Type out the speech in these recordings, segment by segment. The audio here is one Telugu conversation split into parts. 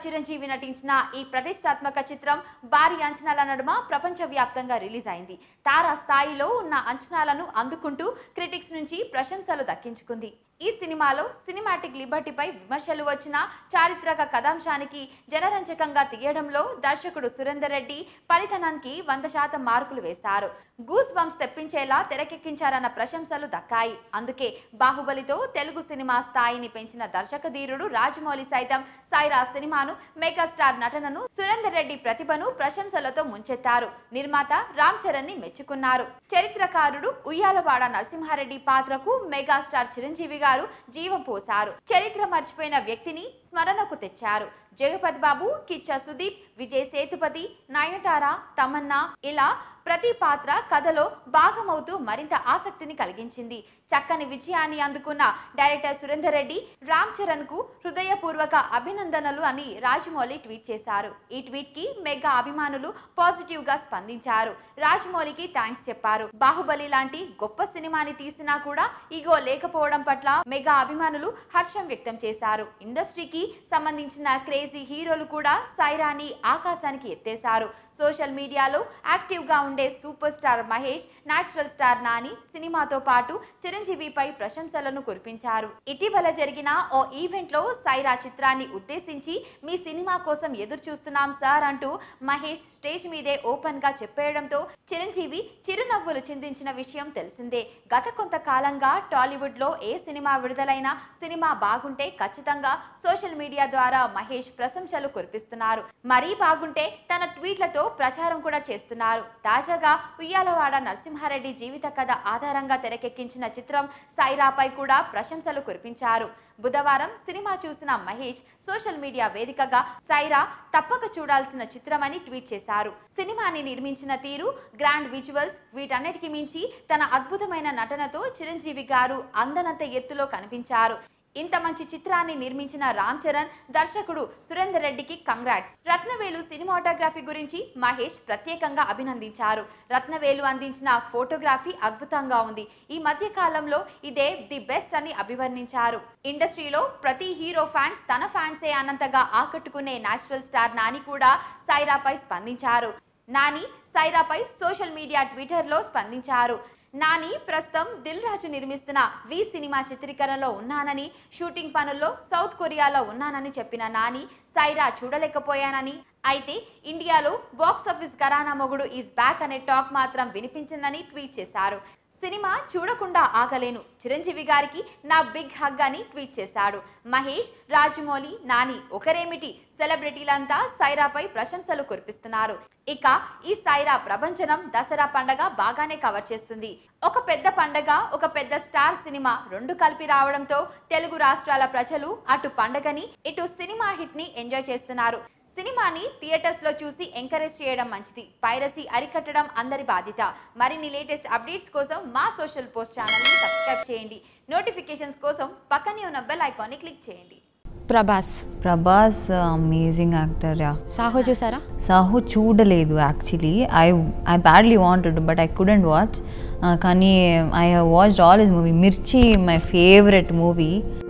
చిరంజీవి నటించిన ఈ ప్రతిష్టాత్మక చిత్రం భారీ అంచనాల నడుమ ప్రపంచవ్యాప్తంగా రిలీజ్ అయింది తారా స్థాయిలో ఉన్న అంచనాలను అందుకుంటూ క్రిటిక్స్ నుంచి ప్రశంసలు దక్కించుకుంది ఈ సినిమాలో సినిమాటిక్ లిబర్టీపై విమర్శలు వచ్చిన చారిత్రక కథాంశానికి జనరంజకంగా తీయడంలో దర్శకుడు సురేందర్ రెడ్డి పనితనానికి వంద శాతం మార్కులు వేశారు గూస్ బంప్స్ తెప్పించేలా తెరకెక్కించారన్న ప్రశంసలు దక్కాయి అందుకే బాహుబలితో తెలుగు సినిమా స్థాయిని పెంచిన దర్శకధీరుడు రాజమౌళి సైతం సైరా సినిమాను మెగాస్టార్ నటనను సురేందర్ రెడ్డి ప్రతిభను ప్రశంసలతో ముంచెత్తారు నిర్మాత రామ్ చరణ్ ని మెచ్చుకున్నారు చరిత్రకారుడు ఉయ్యాలవాడ నరసింహారెడ్డి పాత్రకు మెగాస్టార్ చిరంజీవి గారు జీవం పోశారు చరిత్ర మర్చిపోయిన వ్యక్తిని స్మరణకు తెచ్చారు జగపతి బాబు కిచ్చ సుదీప్ విజయ్ సేతుపతి నయనతార తమన్నా ఇలా ప్రతి పాత్ర కథలో భాగమవుతూ మరింత ఆసక్తిని కలిగించింది చక్కని విజయాన్ని అందుకున్న డైరెక్టర్ సురేందర్ రెడ్డి రామ్ చరణ్ కు హృదయపూర్వక అభినందనలు అని రాజమౌళి ట్వీట్ చేశారు ఈ ట్వీట్ కి మెగా అభిమానులు పాజిటివ్ గా స్పందించారు రాజమౌళికి థ్యాంక్స్ చెప్పారు బాహుబలి లాంటి గొప్ప సినిమాని తీసినా కూడా ఈగో లేకపోవడం పట్ల మెగా అభిమానులు హర్షం వ్యక్తం చేశారు ఇండస్ట్రీకి సంబంధించిన క్రేజీ హీరోలు కూడా సైరాని ఆకాశానికి ఎత్తేశారు సోషల్ మీడియాలో యాక్టివ్ గా ఉండే super star Mahesh natural star Nani సినిమాతో పాటు చిరంజీవిపై ప్రశంసలను కురిపించారు ఇటీవల జరిగిన ఓ ఈవెంట్ లో సైరా చిత్రాన్ని ఉద్దేశించి మీ సినిమా కోసం ఎదురు చూస్తున్నాం సార్ అంటూ మహేష్ స్టేజ్ మీదే ఓపెన్ గా చెప్పేయడంతో చిరంజీవి చిరునవ్వులు చిందించిన విషయం తెలిసిందే గత కొంతకాలంగా టాలీవుడ్ లో ఏ సినిమా విడుదలైనా సినిమా బాగుంటే ఖచ్చితంగా సోషల్ మీడియా ద్వారా మహేష్ ప్రశంసలు కురిపిస్తున్నారు మరీ బాగుంటే తన ట్వీట్లతో ప్రచారం కూడా చేస్తున్నారు తాజాగా ఉయ్యాలవాడ నరసింహారెడ్డి జీవిత కథ ఆధారంగా తెరకెక్కించిన చిత్రం సైరాపై కూడా ప్రశంసలు కురిపించారు బుధవారం సినిమా చూసిన మహేష్ సోషల్ మీడియా వేదికగా సైరా తప్పక చూడాల్సిన చిత్రమని ట్వీట్ చేశారు సినిమాని నిర్మించిన తీరు గ్రాండ్ విజువల్స్ వీటన్నిటికి మించి తన అద్భుతమైన నటనతో చిరంజీవి గారు అందనంత ఎత్తులో కనిపించారు ఇంత మంచి చిత్రాన్ని నిర్మించిన రామ్ చరణ్ దర్శకుడు సురేందర్ రెడ్డికి కంగ్రాట్స్ రత్నవేలు సినిమాటోగ్రఫీ గురించి మహేష్ ప్రత్యేకంగా అభినందించారు రత్నవేలు అందించిన ఫోటోగ్రఫీ అద్భుతంగా ఉంది ఈ మధ్య కాలంలో ఇదే ది బెస్ట్ అని అభివర్ణించారు ఇండస్ట్రీలో ప్రతి హీరో ఫ్యాన్స్ తన ఫ్యాన్సే అన్నంతగా ఆకట్టుకునే నేచురల్ స్టార్ నాని కూడా సైరాపై స్పందించారు నాని సైరాపై సోషల్ మీడియా ట్విట్టర్లో స్పందించారు నాని ప్రస్తుతం దిల్ రాజు నిర్మిస్తున్న వి సినిమా చిత్రీకరణలో ఉన్నానని షూటింగ్ పనుల్లో సౌత్ కొరియాలో ఉన్నానని చెప్పిన నాని సైరా చూడలేకపోయానని అయితే ఇండియాలో బాక్స్ ఆఫీస్ ఘరానా మొగుడు ఈజ్ బ్యాక్ అనే టాక్ మాత్రం వినిపించిందని ట్వీట్ చేశారు సినిమా చూడకుండా ఆగలేను చిరంజీవి గారికి నా బిగ్ హగ్ అని ట్వీట్ చేశాడు మహేష్ రాజమౌళి నాని ఒకరేమిటి సెలబ్రిటీలంతా సైరాపై ప్రశంసలు కురిపిస్తున్నారు ఇక ఈ సైరా ప్రపంచనం దసరా పండగ బాగానే కవర్ చేస్తుంది ఒక పెద్ద పండగ ఒక పెద్ద స్టార్ సినిమా రెండు కలిపి రావడంతో తెలుగు రాష్ట్రాల ప్రజలు అటు పండగని ఇటు సినిమా హిట్ ని ఎంజాయ్ చేస్తున్నారు సినిమాని థియేటర్స్ లో చూసి ఎంకరేజ్ చేయడం మంచిది పైరసీ అరికట్టడం అందరి బాధ్యత మరిన్ని లేటెస్ట్ అప్డేట్స్ కోసం మా సోషల్ పోస్ట్ ఛానల్ ని సబ్స్క్రైబ్ చేయండి నోటిఫికేషన్స్ కోసం పక్కనే ఉన్న బెల్ ఐకాన్ ని క్లిక్ చేయండి Prabhas Prabhas amazing actor yeah Saaho చూసారా సాహు చూడలేదు actually I I badly wanted but I couldn't watch కానీ I have watched all his movie Mirchi my favourite movie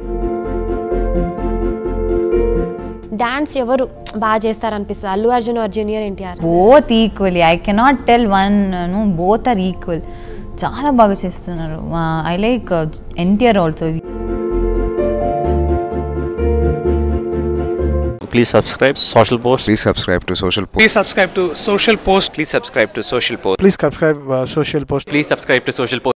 dance ఎవరు బాగా చేస్తారనిపిస్తుంది Allu Arjun or junior NTR both equally I cannot tell one no both are equal చాలా బాగా చేస్తున్నారు I like NTR also Please subscribe Social Post. Please subscribe to Social Post. Please subscribe to Social Post. Please subscribe to Social Post. Please subscribe uh, Social Post. Please subscribe to Social Post.